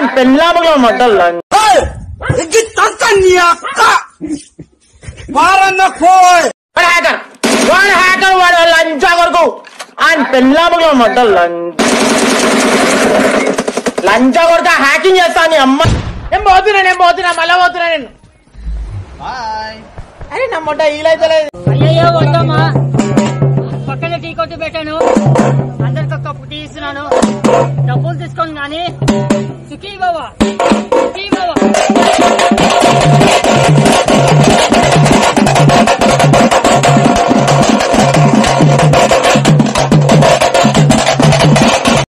పెళ్ళాముగా మొదలు వాడు హ్యాకర్ వాడు హ్యాకర్ వాడు లంచా కొరకు ఆయన పెళ్ళాముగా మొదలు లంచా కొరకు హ్యాకింగ్ చేస్తాను అమ్మ నేను పోతున్నా నేను పోతున్నా మళ్ళా పోతున్నా నేను అరే నా మొట్ట ఈలైతే లేదు అయ్యయ్యో వద్దమ్మా పక్కన టీ కొట్టు పెట్టాను అందరికి ఒక కప్పు టీ ఇస్తున్నాను డబ్బులు తీసుకోండి కానీ సుఖీ బాబా